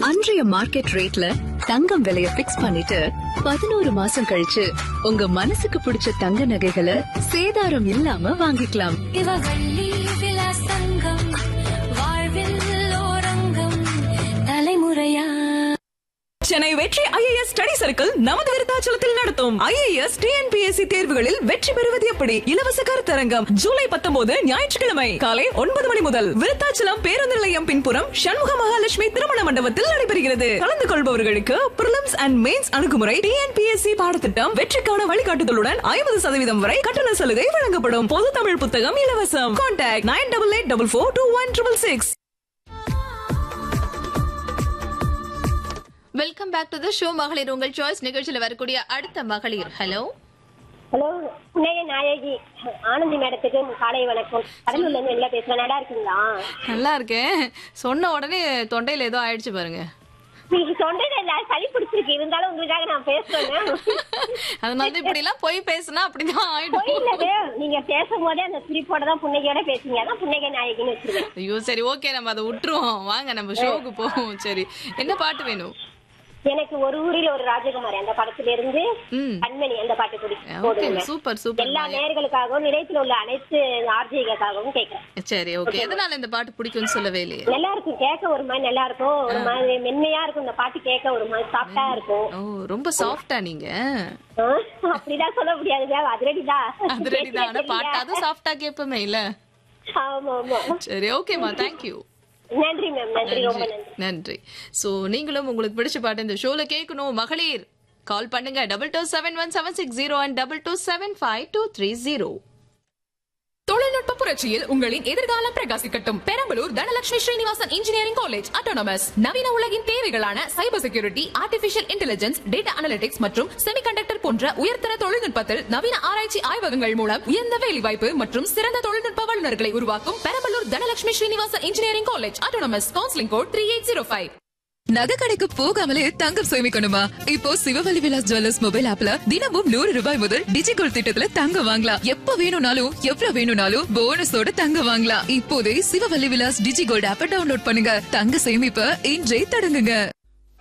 அன்றைய மார்க்கெட் ரேட்ல தங்கம் விலைய பிக்ஸ் பண்ணிட்டு பதினோரு மாசம் கழிச்சு உங்க மனசுக்கு பிடிச்ச தங்க நகைகளை சேதாரம் இல்லாம வாங்கிக்கலாம் இவவள்ளி விலாசங்கம் வாழ்வில் ஓரங்கம் தலைமுறையா சென்னை வெற்றி ஐஏஎஸ் ஸ்டடி சர்க்கிள் நமது விருத்தாச்சலத்தில் நடத்தும் ஐஏஎஸ் டிஎன்பிஎஸ்சி தேர்வுகளில் வெற்றி பெறுவது எப்படி இலவச கருத்தரங்கம் ஜூலை பத்தொன்பது ஞாயிற்றுக்கிழமை காலை ஒன்பது மணி முதல் விருத்தாச்சலம் பேருந்து நிலையம் பின்புறம் சண்முக மகாலட்சுமி திருமண மண்டபத்தில் நடைபெறுகிறது கலந்து கொள்பவர்களுக்கு பிரிலிம்ஸ் அண்ட் மெயின்ஸ் அணுகுமுறை டிஎன்பிஎஸ்சி பாடத்திட்டம் வெற்றிக்கான வழிகாட்டுதலுடன் ஐம்பது சதவீதம் வரை கட்டண சலுகை வழங்கப்படும் பொது தமிழ் புத்தகம் இலவசம் contact nine double eight double four two one triple six welcome back to the show மகளிர் உங்கள் சாய்ஸ் நிகழ்ச்சியில வரக்கூடிய அடுத்த மகளிர் ஹலோ ஹலோ புனேய நாயகி ஆனந்தி மேடத்துக்கு காலை வணக்கம் கடலூர்ல இருந்து வெளில பேசுறேன் நல்லா இருக்கீங்களா நல்லா இருக்கேன் சொன்ன உடனே தொண்டையில ஏதோ ஆயிடுச்சு பாருங்க நீங்க தொண்டையில இல்ல சளி பிடிச்சிருக்கு இருந்தாலும் உங்களுக்காக நான் பேசுறேன் அதனால தான் இப்படி எல்லாம் போய் பேசினா அப்படிதான் ஆயிடும் இல்லது நீங்க பேசும்போதே அந்த சிரிப்போட தான் புன்னகையோட பேசுங்க அதான் புன்னகை நாயகின்னு வச்சிருக்கேன் ஐயோ சரி ஓகே நம்ம அதை விட்டுருவோம் வாங்க நம்ம ஷோவுக்கு போவோம் சரி என்ன பாட்டு வேணும் எனக்கு ஒரு ஊரில் ஒரு ராஜகுமாரி அந்த படத்துல இருந்து ம். கண்மணி அந்த பாட்டு பிடி ஓகே போடுங்க சூப்பர் சூப்பர் எல்லா நேயர்களுக்காகவும் நிலையத்தில் உள்ள அனைத்து ஆர்ஜிகளுக்காகவும் கேட்கிறேன் சரி ஓகே எதனால இந்த பாட்டு பிடிக்கும்னு சொல்லவே இல்லையே நல்லா இருக்கும் கேட்க ஒரு மாதிரி நல்லா இருக்கும் ஒரு மாதிரி மென்மையா இருக்கும் இந்த பாட்டு கேட்க ஒரு மாதிரி சாஃப்டா இருக்கும் ஓ ரொம்ப சாஃப்டா நீங்க ஆ, அப்படிதான் சொல்ல முடியாதுங்க அதிரடிதான் அதிரடி தான் ஆனா பாட்டாதான் சாஃப்டா கேட்போமே இல்ல ஆமா ஆமா சரி ஓகேமா தேங்க்யூ நன்றி மேம் நன்றி ரொம்ப நன்றி நன்றி சோ நீங்களும் உங்களுக்கு பிடிச்ச பாட்டு இந்த ஷோல கேட்கணும் மகளிர் கால் பண்ணுங்க double two seven one seven six zero and double two seven five two three zero தொழில்நுட்ப புரட்சியில் உங்களின் எதிர்காலம் பிரகாசிக்கட்டும் Perambalur Dhanalakshmi Srinivasan engineering college autonomous நவீன உலகின் தேவைகளான cyber security artificial intelligence data analytics மற்றும் செமிகண்டக்டர் போன்ற உயர்தர தொழில்நுட்பத்தில் நவீன ஆராய்ச்சி ஆய்வகங்கள் மூலம் உயர்ந்த வேலைவாய்ப்பு மற்றும் சிறந்த தொழில்நுட்ப வல்லுநர்களை உருவாக்கும் Perambalur Dhanalakshmi Srinivasan engineering college autonomous counselling code three eight zero five நகை கடைக்கு போகாமலே தங்கம் சேமிக்கணுமா இப்போ சிவவலி விலாஸ் ஜுவல்லர்ஸ் மொபைல் ஆப்ல தினமும் நூறு ரூபாய் முதல் டிஜிகோல் திட்டத்துல தங்கம் வாங்கலாம் எப்ப வேணும்னாலும் எவ்வளவு வேணும்னாலும் போனஸோட தங்கம் வாங்கலாம் இப்போதே சிவவல்லி விலாஸ் டிஜிகோல்ட் ஆப்ப டவுன்லோட் பண்ணுங்க தங்க சேமிப்ப இன்றே தொடங்குங்க